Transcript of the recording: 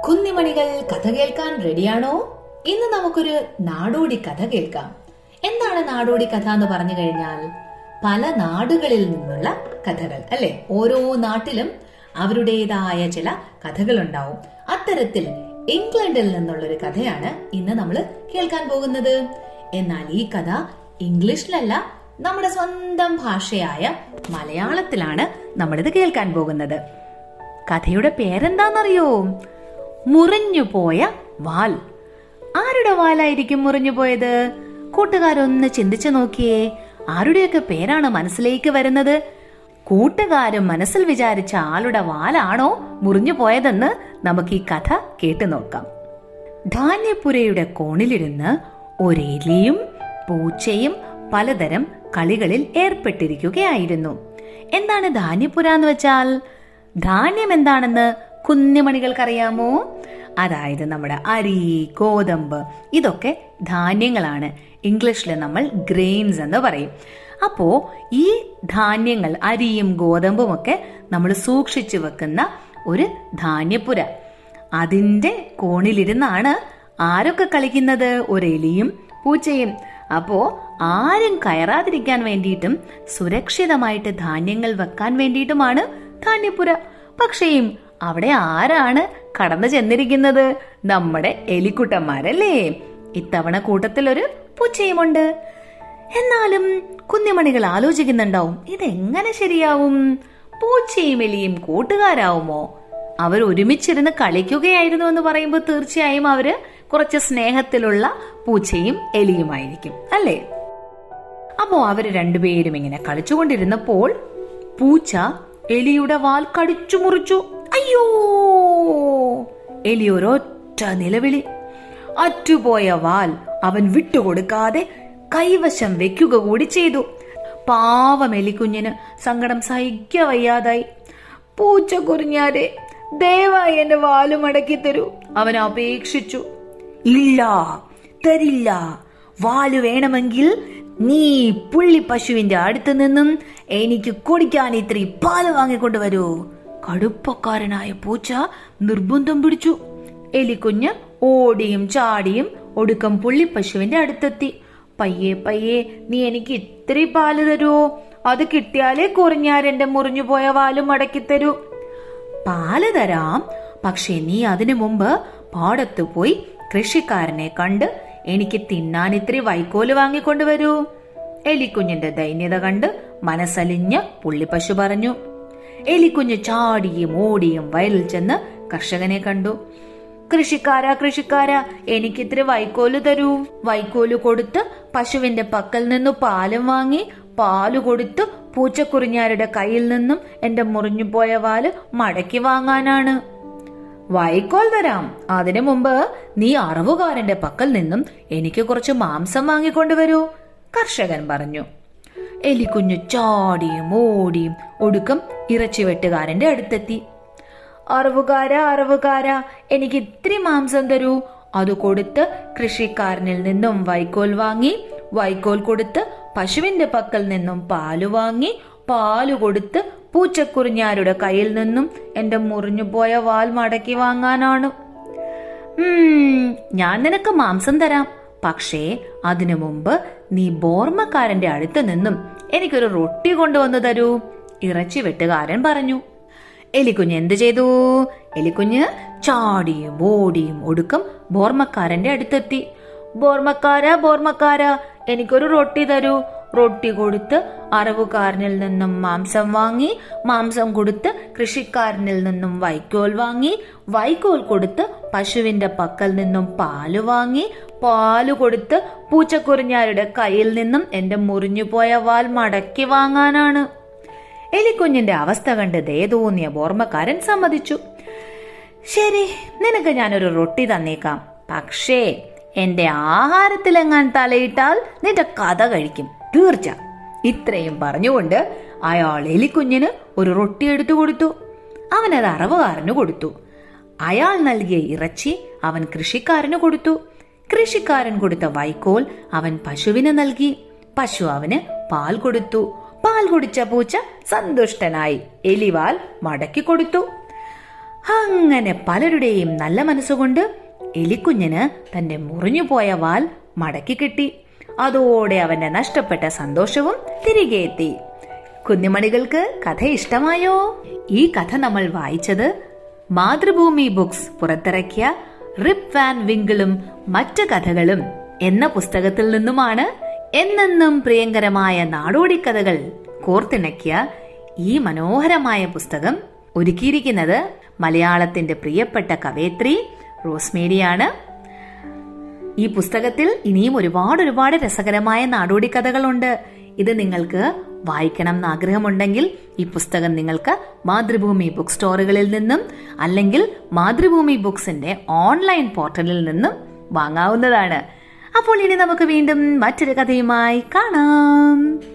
കുഞ്ഞുമണികൾ കഥ കേൾക്കാൻ റെഡിയാണോ ഇന്ന് നമുക്കൊരു നാടോടി കഥ കേൾക്കാം എന്താണ് നാടോടി കഥ എന്ന് പറഞ്ഞു കഴിഞ്ഞാൽ പല നാടുകളിൽ നിന്നുള്ള കഥകൾ അല്ലെ ഓരോ നാട്ടിലും അവരുടേതായ ചില കഥകൾ ഉണ്ടാവും അത്തരത്തിൽ ഇംഗ്ലണ്ടിൽ നിന്നുള്ള ഒരു കഥയാണ് ഇന്ന് നമ്മൾ കേൾക്കാൻ പോകുന്നത് എന്നാൽ ഈ കഥ ഇംഗ്ലീഷിലല്ല നമ്മുടെ സ്വന്തം ഭാഷയായ മലയാളത്തിലാണ് നമ്മളിത് കേൾക്കാൻ പോകുന്നത് കഥയുടെ പേരെന്താണെന്നറിയോ മുറിഞ്ഞുപോയ വാൽ ആരുടെ വാലായിരിക്കും മുറിഞ്ഞുപോയത് കൂട്ടുകാരൊന്ന് ചിന്തിച്ചു നോക്കിയേ ആരുടെയൊക്കെ പേരാണ് മനസ്സിലേക്ക് വരുന്നത് കൂട്ടുകാരും മനസ്സിൽ വിചാരിച്ച ആളുടെ വാലാണോ മുറിഞ്ഞു പോയതെന്ന് നമുക്ക് ഈ കഥ കേട്ടു നോക്കാം ധാന്യപ്പുരയുടെ കോണിലിരുന്ന് ഒരെലിയും പൂച്ചയും പലതരം കളികളിൽ ഏർപ്പെട്ടിരിക്കുകയായിരുന്നു എന്താണ് ധാന്യപ്പുര എന്ന് വെച്ചാൽ ധാന്യം എന്താണെന്ന് കുഞ്ഞുമണികൾക്കറിയാമോ അതായത് നമ്മുടെ അരി ഗോതമ്പ് ഇതൊക്കെ ധാന്യങ്ങളാണ് ഇംഗ്ലീഷിൽ നമ്മൾ ഗ്രെയിൻസ് എന്ന് പറയും അപ്പോ ഈ ധാന്യങ്ങൾ അരിയും ഗോതമ്പും ഒക്കെ നമ്മൾ സൂക്ഷിച്ചു വെക്കുന്ന ഒരു ധാന്യപ്പുര അതിന്റെ കോണിലിരുന്നാണ് ആരൊക്കെ കളിക്കുന്നത് ഒരു എലിയും പൂച്ചയും അപ്പോ ആരും കയറാതിരിക്കാൻ വേണ്ടിയിട്ടും സുരക്ഷിതമായിട്ട് ധാന്യങ്ങൾ വെക്കാൻ വേണ്ടിയിട്ടുമാണ് ധാന്യപ്പുര പക്ഷേയും അവിടെ ആരാണ് കടന്നു ചെന്നിരിക്കുന്നത് നമ്മുടെ എലിക്കുട്ടന്മാരല്ലേ ഇത്തവണ കൂട്ടത്തിൽ ഒരു പൂച്ചയുമുണ്ട് എന്നാലും കുഞ്ഞുമണികൾ ആലോചിക്കുന്നുണ്ടാവും ഇതെങ്ങനെ ശരിയാവും പൂച്ചയും എലിയും കൂട്ടുകാരാവുമോ അവർ ഒരുമിച്ചിരുന്ന് കളിക്കുകയായിരുന്നു എന്ന് പറയുമ്പോൾ തീർച്ചയായും അവര് കുറച്ച് സ്നേഹത്തിലുള്ള പൂച്ചയും എലിയുമായിരിക്കും അല്ലേ അപ്പോ അവര് രണ്ടുപേരും ഇങ്ങനെ കളിച്ചുകൊണ്ടിരുന്നപ്പോൾ പൂച്ച എലിയുടെ വാൽ കടിച്ചു മുറിച്ചു അയ്യോ എലി ഒരൊറ്റ നിലവിളി അറ്റുപോയ വാൽ അവൻ വിട്ടുകൊടുക്കാതെ കൈവശം വെക്കുക കൂടി ചെയ്തു പാവം എലിക്കുഞ്ഞിന് സങ്കടം സഹിക്ക വയ്യാതായി പൂച്ച കുറിഞ്ഞാരെ ദയവായി എന്റെ വാല് മടക്കി തരൂ അവൻ അപേക്ഷിച്ചു ഇല്ല തരില്ല വാല് വേണമെങ്കിൽ നീ പുള്ളി പശുവിന്റെ അടുത്ത് നിന്നും എനിക്ക് കുടിക്കാൻ ഇത്തിരി പാല് വാങ്ങിക്കൊണ്ടുവരൂ കടുപ്പക്കാരനായ പൂച്ച നിർബന്ധം പിടിച്ചു എലിക്കുഞ്ഞ് ഓടിയും ചാടിയും ഒടുക്കം പുള്ളിപ്പശുവിന്റെ അടുത്തെത്തി പയ്യെ പയ്യെ നീ എനിക്ക് ഇത്തിരി പാല് തരുമോ അത് കിട്ടിയാലേ കുറിഞ്ഞാരെന്റെ മുറിഞ്ഞുപോയ വാല് മടക്കി തരൂ പാല് തരാം പക്ഷെ നീ അതിനു മുമ്പ് പാടത്ത് പോയി കൃഷിക്കാരനെ കണ്ട് എനിക്ക് തിന്നാൻ ഇത്തിരി വൈക്കോല് വാങ്ങിക്കൊണ്ടുവരൂ എലിക്കുഞ്ഞിന്റെ ദൈന്യത കണ്ട് മനസ്സലിഞ്ഞ് പുള്ളിപ്പശു പറഞ്ഞു എലിക്കുഞ്ഞ് ചാടിയും ഓടിയും വയലിൽ ചെന്ന് കർഷകനെ കണ്ടു കൃഷിക്കാരാ കൃഷിക്കാരാ എനിക്ക് ഇത്തിരി വൈക്കോല് തരൂ വൈക്കോല് കൊടുത്ത് പശുവിന്റെ പക്കൽ നിന്ന് പാലും വാങ്ങി പാല് കൊടുത്ത് പൂച്ചക്കുറിഞ്ഞാരുടെ കയ്യിൽ നിന്നും എന്റെ മുറിഞ്ഞുപോയ വാല് മടക്കി വാങ്ങാനാണ് വൈക്കോൽ തരാം അതിനു മുമ്പ് നീ അറവുകാരന്റെ പക്കൽ നിന്നും എനിക്ക് കുറച്ച് മാംസം വാങ്ങിക്കൊണ്ടുവരൂ കർഷകൻ പറഞ്ഞു എലിക്കുഞ്ഞു ചാടിയും ഓടിയും ഒടുക്കം ഇറച്ചി വെട്ടുകാരന്റെ അടുത്തെത്തി അറവുകാര അറവുകാര എനിക്ക് ഇത്തിരി മാംസം തരൂ അത് കൊടുത്ത് കൃഷിക്കാരനിൽ നിന്നും വൈക്കോൽ വാങ്ങി വൈക്കോൽ കൊടുത്ത് പശുവിന്റെ പക്കൽ നിന്നും പാല് വാങ്ങി പാല് കൊടുത്ത് പൂച്ചക്കുറിഞ്ഞാരുടെ കയ്യിൽ നിന്നും എന്റെ മുറിഞ്ഞുപോയ വാൽ മടക്കി വാങ്ങാനാണ് ഉം ഞാൻ നിനക്ക് മാംസം തരാം പക്ഷേ അതിനു മുമ്പ് നീ ബോർമക്കാരന്റെ അടുത്ത് നിന്നും എനിക്കൊരു റൊട്ടി കൊണ്ടുവന്നു തരൂ ഇറച്ചി വെട്ടുകാരൻ പറഞ്ഞു എലിക്കുഞ്ഞ് എന്ത് ചെയ്തു എലിക്കുഞ്ഞ് ചാടിയും ഓടിയും ഒടുക്കം ബോർമക്കാരന്റെ അടുത്തെത്തി ബോർമക്കാര ബോർമക്കാര എനിക്കൊരു റൊട്ടി തരൂ റൊട്ടി കൊടുത്ത് അറവുകാരനിൽ നിന്നും മാംസം വാങ്ങി മാംസം കൊടുത്ത് കൃഷിക്കാരനിൽ നിന്നും വൈക്കോൽ വാങ്ങി വൈക്കോൽ കൊടുത്ത് പശുവിന്റെ പക്കൽ നിന്നും പാല് വാങ്ങി പാല് കൊടുത്ത് പൂച്ചക്കുറിഞ്ഞാരുടെ കയ്യിൽ നിന്നും എന്റെ മുറിഞ്ഞുപോയ വാൽ മടക്കി വാങ്ങാനാണ് എലിക്കുഞ്ഞിന്റെ അവസ്ഥ കണ്ട് ദയ തോന്നിയ ഓർമ്മക്കാരൻ സമ്മതിച്ചു ശരി നിനക്ക് ഞാനൊരു റൊട്ടി തന്നേക്കാം പക്ഷേ എന്റെ ആഹാരത്തിലെങ്ങാൻ തലയിട്ടാൽ നിന്റെ കഥ കഴിക്കും തീർച്ച ഇത്രയും പറഞ്ഞുകൊണ്ട് അയാൾ എലിക്കുഞ്ഞിന് ഒരു റൊട്ടി എടുത്തു കൊടുത്തു അവനത് അറവുകാരന് കൊടുത്തു അയാൾ നൽകിയ ഇറച്ചി അവൻ കൃഷിക്കാരന് കൊടുത്തു കൃഷിക്കാരൻ കൊടുത്ത വൈക്കോൽ അവൻ പശുവിന് നൽകി പശു അവന് പാൽ കൊടുത്തു പാൽ കുടിച്ച പൂച്ച സന്തുഷ്ടനായി എലിവാൽ മടക്കി കൊടുത്തു അങ്ങനെ പലരുടെയും നല്ല മനസ്സുകൊണ്ട് എലിക്കുഞ്ഞിന് തന്റെ മുറിഞ്ഞുപോയ വാൽ മടക്കി കിട്ടി അതോടെ അവന്റെ നഷ്ടപ്പെട്ട സന്തോഷവും തിരികെ എത്തി കുഞ്ഞുമണികൾക്ക് കഥ ഇഷ്ടമായോ ഈ കഥ നമ്മൾ വായിച്ചത് മാതൃഭൂമി ബുക്സ് പുറത്തിറക്കിയ റിപ്പ് വാൻ വിങ്കിളും മറ്റു കഥകളും എന്ന പുസ്തകത്തിൽ നിന്നുമാണ് എന്നെന്നും പ്രിയങ്കരമായ നാടോടിക്കഥകൾ കോർത്തിണക്കിയ ഈ മനോഹരമായ പുസ്തകം ഒരുക്കിയിരിക്കുന്നത് മലയാളത്തിന്റെ പ്രിയപ്പെട്ട കവയത്രി റോസ്മേരിയാണ് ഈ പുസ്തകത്തിൽ ഇനിയും ഒരുപാട് ഒരുപാട് രസകരമായ നാടോടി കഥകളുണ്ട് ഇത് നിങ്ങൾക്ക് വായിക്കണം എന്ന് ആഗ്രഹമുണ്ടെങ്കിൽ ഈ പുസ്തകം നിങ്ങൾക്ക് മാതൃഭൂമി ബുക്ക് സ്റ്റോറുകളിൽ നിന്നും അല്ലെങ്കിൽ മാതൃഭൂമി ബുക്സിന്റെ ഓൺലൈൻ പോർട്ടലിൽ നിന്നും വാങ്ങാവുന്നതാണ് അപ്പോൾ ഇനി നമുക്ക് വീണ്ടും മറ്റൊരു കഥയുമായി കാണാം